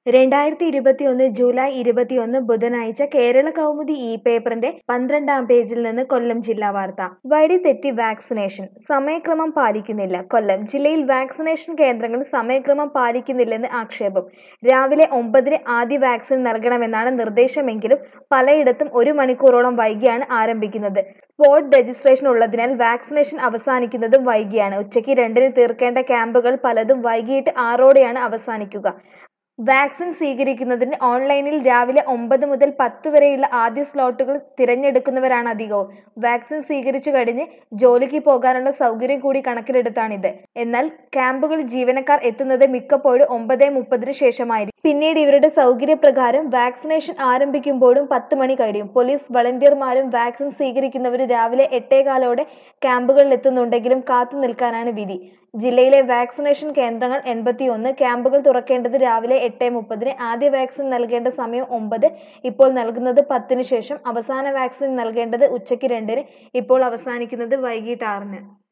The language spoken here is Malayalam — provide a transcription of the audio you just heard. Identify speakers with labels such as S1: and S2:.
S1: രണ്ടായിരത്തി ഇരുപത്തിയൊന്ന് ജൂലൈ ഇരുപത്തിയൊന്ന് ബുധനാഴ്ച കേരള കൗമുദി ഇ പേപ്പറിന്റെ പന്ത്രണ്ടാം പേജിൽ നിന്ന് കൊല്ലം ജില്ലാ വാർത്ത വഴി തെറ്റി വാക്സിനേഷൻ സമയക്രമം പാലിക്കുന്നില്ല കൊല്ലം ജില്ലയിൽ വാക്സിനേഷൻ കേന്ദ്രങ്ങൾ സമയക്രമം പാലിക്കുന്നില്ലെന്ന് ആക്ഷേപം രാവിലെ ഒമ്പതിന് ആദ്യ വാക്സിൻ നൽകണമെന്നാണ് നിർദ്ദേശമെങ്കിലും പലയിടത്തും ഒരു മണിക്കൂറോളം വൈകിയാണ് ആരംഭിക്കുന്നത് സ്പോട്ട് രജിസ്ട്രേഷൻ ഉള്ളതിനാൽ വാക്സിനേഷൻ അവസാനിക്കുന്നതും വൈകിയാണ് ഉച്ചയ്ക്ക് രണ്ടിന് തീർക്കേണ്ട ക്യാമ്പുകൾ പലതും വൈകിട്ട് ആറോടെയാണ് അവസാനിക്കുക വാക്സിൻ സ്വീകരിക്കുന്നതിന് ഓൺലൈനിൽ രാവിലെ ഒമ്പത് മുതൽ പത്ത് വരെയുള്ള ആദ്യ സ്ലോട്ടുകൾ തിരഞ്ഞെടുക്കുന്നവരാണ് അധികവും വാക്സിൻ സ്വീകരിച്ചു കഴിഞ്ഞ് ജോലിക്ക് പോകാനുള്ള സൗകര്യം കൂടി കണക്കിലെടുത്താണിത് എന്നാൽ ക്യാമ്പുകളിൽ ജീവനക്കാർ എത്തുന്നത് മിക്കപ്പോഴും ഒമ്പത് മുപ്പതിന് ശേഷമായിരിക്കും പിന്നീട് ഇവരുടെ സൗകര്യപ്രകാരം വാക്സിനേഷൻ ആരംഭിക്കുമ്പോഴും പത്ത് മണി കഴിയും പോലീസ് വളണ്ടിയർമാരും വാക്സിൻ സ്വീകരിക്കുന്നവരും രാവിലെ എട്ടേകാലോടെ ക്യാമ്പുകളിൽ എത്തുന്നുണ്ടെങ്കിലും കാത്തു നിൽക്കാനാണ് വിധി ജില്ലയിലെ വാക്സിനേഷൻ കേന്ദ്രങ്ങൾ എൺപത്തിയൊന്ന് ക്യാമ്പുകൾ തുറക്കേണ്ടത് രാവിലെ എട്ട് മുപ്പതിന് ആദ്യ വാക്സിൻ നൽകേണ്ട സമയം ഒമ്പത് ഇപ്പോൾ നൽകുന്നത് പത്തിന് ശേഷം അവസാന വാക്സിൻ നൽകേണ്ടത് ഉച്ചയ്ക്ക് രണ്ടിന് ഇപ്പോൾ അവസാനിക്കുന്നത് വൈകിട്ട് ആറിന്